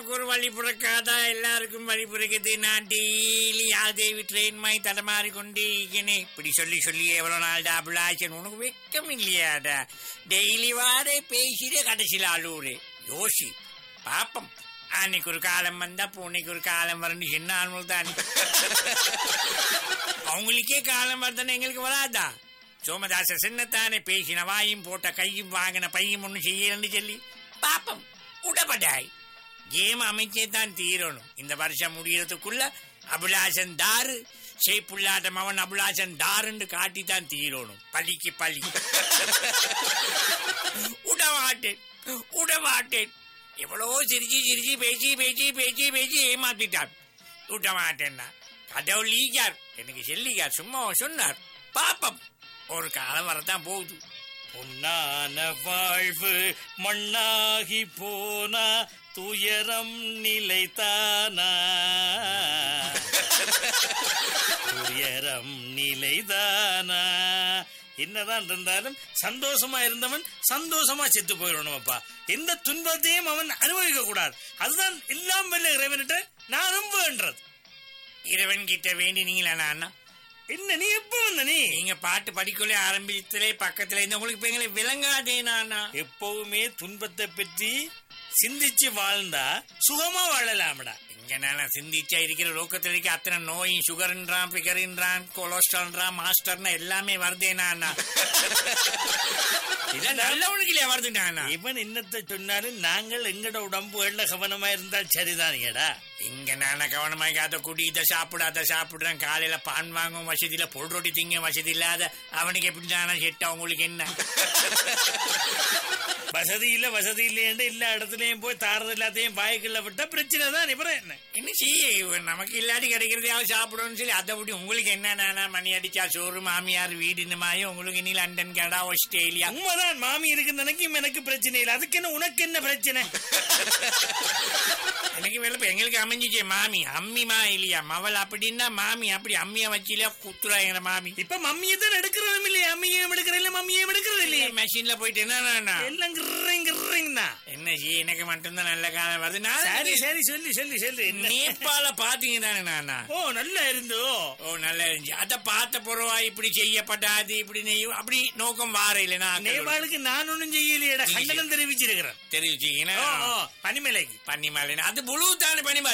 நமக்கு ஒரு வழி பிறக்காதா எல்லாருக்கும் வழி பிறக்குது நான் டெய்லி யாதேவி ட்ரெயின் மாதிரி தடமாறி கொண்டு இருக்கேனே இப்படி சொல்லி சொல்லி எவ்வளவு நாள் அபிலாஷன் உனக்கு வெக்கம் இல்லையாடா டெய்லி வாடே பேசிட்டே கடைசியில் அழுவுறே யோசி பாப்பம் அன்னைக்கு ஒரு காலம் வந்தா பூனைக்கு ஒரு காலம் வரணும் என்ன ஆன்மல் தான் அவங்களுக்கே காலம் வருதுன்னு எங்களுக்கு வராதா சோமதாச சின்னத்தானே பேசின வாயும் போட்ட கையும் வாங்கின பையும் ஒன்றும் செய்யலன்னு சொல்லி பாப்பம் உடப்படாய் கேம் அமைச்சே தான் தீரணும் இந்த வருஷம் முடியறதுக்குள்ள அபிலாஷன் தாரு ஷேப்புள்ளாட்டம் அவன் அபிலாஷன் தாருன்னு காட்டி தான் தீரணும் பலிக்கு பலி உடமாட்டேன் உடமாட்டேன் எவ்வளவோ சிரிச்சு சிரிச்சு பேசி பேசி பேசி பேசி ஏமாத்திட்டான் விட மாட்டேன்னா கடவுள் லீகார் எனக்கு செல்லிகார் சும்மா சொன்னார் பாப்பம் ஒரு காலம் வரத்தான் போகுது பொன்னான வாழ்வு மண்ணாகி போனா துயரம் நிலைத்தானா துயரம் நிலைதானா என்னதான் இருந்தாலும் சந்தோஷமா இருந்தவன் சந்தோஷமா செத்து போயிடணும் அப்பா எந்த துன்பத்தையும் அவன் அனுபவிக்க கூடாது அதுதான் எல்லாம் வல்ல இறைவன்கிட்ட நானும் வேண்டது இறைவன் கிட்ட வேண்டினீங்களா அண்ணா என்ன நீ எப்ப வந்த நீ நீங்க பாட்டு படிக்கலே ஆரம்பிச்சதுலே பக்கத்துல இருந்து உங்களுக்கு இப்ப எங்களை விளங்காதேனா எப்பவுமே துன்பத்தை பற்றி சிந்திச்சு வாழ்ந்தா சுகமா வாழலாம்டா இங்க நான் சிந்திச்சா இருக்கிற லோக்கத்துல இருக்க அத்தனை நோயும் சுகர்ன்றான் பிகர்ன்றான் கொலஸ்ட்ரால்ன்றான் மாஸ்டர்னா எல்லாமே வருதேனா அண்ணா இல்ல நல்லவனுக்கு இல்லையா வருதுண்ணா இவன் என்னத்தை சொன்னாலும் நாங்கள் எங்கட உடம்புகள்ல கவனமா இருந்தால் சரிதானேடா இங்க நான கவனமாக அதை குடி இதை சாப்பிடு அதை சாப்பிடுறேன் காலையில பான் வாங்கும் வசதியில பொல் ரொட்டி திங்க வசதி இல்லாத அவனுக்கு எப்படி தானே செட் உங்களுக்கு என்ன வசதி இல்ல வசதி இல்லையேண்டு எல்லா இடத்துலயும் போய் தாரது எல்லாத்தையும் பாய்க்குள்ள விட்டா பிரச்சனை தான் இவரம் என்ன என்ன செய்ய நமக்கு இல்லாட்டி கிடைக்கிறதையாவது சாப்பிடுவோம்னு சொல்லி அதை விட்டு உங்களுக்கு என்ன மணி அடிச்சா சோறு மாமியார் வீடு இந்த மாதிரி உங்களுக்கு இனி லண்டன் கனடா ஆஸ்திரேலியா உண்மைதான் மாமி இருக்கு நினைக்கும் எனக்கு பிரச்சனை இல்லை அதுக்கு என்ன உனக்கு என்ன பிரச்சனை எனக்கு வேலை இப்ப எங்களுக்கு அமைஞ்சிச்சே மாமி அம்மிமா இல்லையா மவள் அப்படின்னா மாமி அப்படி அம்மிய வச்சில குத்துறா எங்க மாமி இப்ப மம்மியை தான் எடுக்கிறதும் இல்லையா அம்மியும் எடுக்கிற இல்ல மம்மியும் எடுக்கிறது இல்லையா மெஷின்ல போயிட்டு என்ன எல்லாம் கிர்ரிங் கிர்ரிங் தான் என்ன செய்ய எனக்கு மட்டும்தான் நல்ல காலம் வருது நான் சரி சரி சொல்லி சொல்லி சொல்லி என்ன நேபாள பாத்தீங்க தானே நானா ஓ நல்லா இருந்தோ ஓ நல்லா இருந்துச்சு அத பார்த்த பொறவா இப்படி செய்யப்படாது இப்படி நெய்யும் அப்படி நோக்கம் வார இல்லைனா நேபாளுக்கு நான் ஒண்ணும் செய்யலையேடா கண்டனம் தெரிவிச்சிருக்கிறேன் தெரிவிச்சீங்கன்னா ஓ, ஓ, பனிமலைக்கு பன்னிமலை அது புழு தானே பனிமலை